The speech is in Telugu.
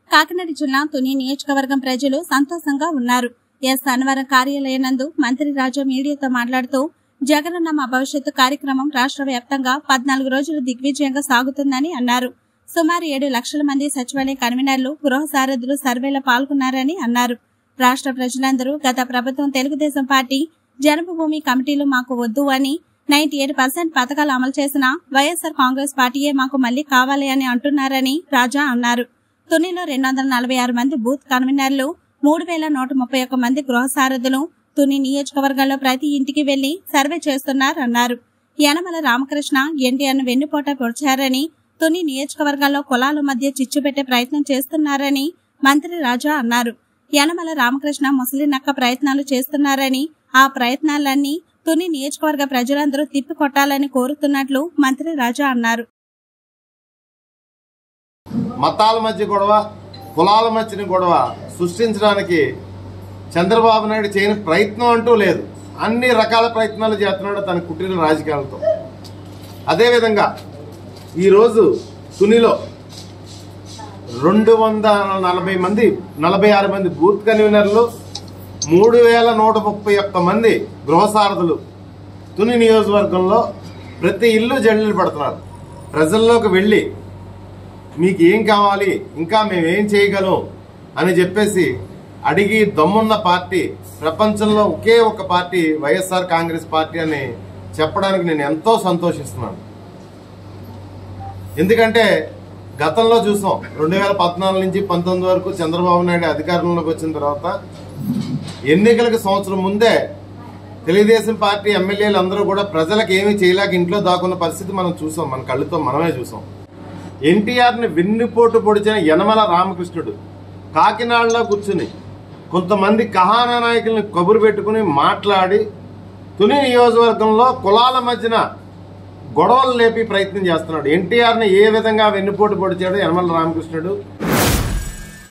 కాకినాడ జిల్లా తుని నియోజకవర్గం ప్రజలు సంతోషంగా ఉన్నారు ఎస్ అన్నవరం కార్యాలయం నందు మంత్రి రాజు మీడియాతో మాట్లాడుతూ జగనన్న మా భవిష్యత్తు కార్యక్రమం రాష్ట్ర వ్యాప్తంగా పద్నాలుగు రోజులు దిగ్విజయంగా సాగుతుందని అన్నారు సుమారు ఏడు లక్షల మంది సచివాలయ కన్వీనర్లు గృహ సారథులు సర్వేలో పాల్గొన్నారని అన్నారు రాష్ట్ర ప్రజలందరూ గత ప్రభుత్వం తెలుగుదేశం పార్టీ జన్మభూమి కమిటీలు మాకు వద్దు అని నైన్టీ ఎయిట్ పర్సెంట్ పథకాలు అమలు చేసిన వైఎస్ఆర్ కాంగ్రెస్ పార్టీయే మాకు మళ్లీ కావాలి అని అంటున్నారని రాజా అన్నారు తునిలో రెండు వందల నలభై ఆరు మంది బూత్ కన్వీనర్లు మూడు వేల నూట ముప్పై ఒక్క మంది గృహ సారథులు తుని నియోజకవర్గంలో ప్రతి ఇంటికి వెళ్లి సర్వే చేస్తున్నారన్నారు యనమల రామకృష్ణ ఎన్టీఆర్ను వెన్నుపోట పొడిచారని తుని నియోజకవర్గాల్లో కులాల మధ్య చిచ్చు పెట్టే ప్రయత్నం చేస్తున్నారని మంత్రి రాజా అన్నారు యనమల రామకృష్ణ ముసలి నక్క ప్రయత్నాలు చేస్తున్నారని ఆ ప్రయత్నాలన్నీ తుని నియోజకవర్గ ప్రజలందరూ తిప్పికొట్టాలని కోరుతున్నట్లు మంత్రి రాజా అన్నారు మతాల మధ్య గొడవ కులాల మధ్యన గొడవ సృష్టించడానికి చంద్రబాబు నాయుడు చేయని ప్రయత్నం అంటూ లేదు అన్ని రకాల ప్రయత్నాలు చేస్తున్నాడు తన కుటీర రాజకీయాలతో అదేవిధంగా ఈరోజు తునిలో రెండు వందల నలభై మంది నలభై ఆరు మంది బూత్ కన్వీనర్లు మూడు వేల నూట ముప్పై ఒక్క మంది గృహసారథులు తుని నియోజకవర్గంలో ప్రతి ఇల్లు జల్లులు పడుతున్నారు ప్రజల్లోకి వెళ్ళి మీకు ఏం కావాలి ఇంకా మేము ఏం చేయగలం అని చెప్పేసి అడిగి దమ్మున్న పార్టీ ప్రపంచంలో ఒకే ఒక పార్టీ వైఎస్ఆర్ కాంగ్రెస్ పార్టీ అని చెప్పడానికి నేను ఎంతో సంతోషిస్తున్నాను ఎందుకంటే గతంలో చూసాం రెండు వేల పద్నాలుగు నుంచి పంతొమ్మిది వరకు చంద్రబాబు నాయుడు అధికారంలోకి వచ్చిన తర్వాత ఎన్నికలకు సంవత్సరం ముందే తెలుగుదేశం పార్టీ ఎమ్మెల్యేలు అందరూ కూడా ప్రజలకు ఏమీ చేయలేక ఇంట్లో దాక్కున్న పరిస్థితి మనం చూసాం మన కళ్ళతో మనమే చూసాం ఎన్టీఆర్ని వెన్నుపోటు పొడిచిన యనమల రామకృష్ణుడు కాకినాడలో కూర్చుని కొంతమంది కహానా నాయకుల్ని కబురు పెట్టుకుని మాట్లాడి తుని నియోజకవర్గంలో కులాల మధ్యన గొడవలు లేపి ప్రయత్నం చేస్తున్నాడు ఎన్టీఆర్ని ఏ విధంగా వెన్నుపోటు పొడిచాడు యనమల రామకృష్ణుడు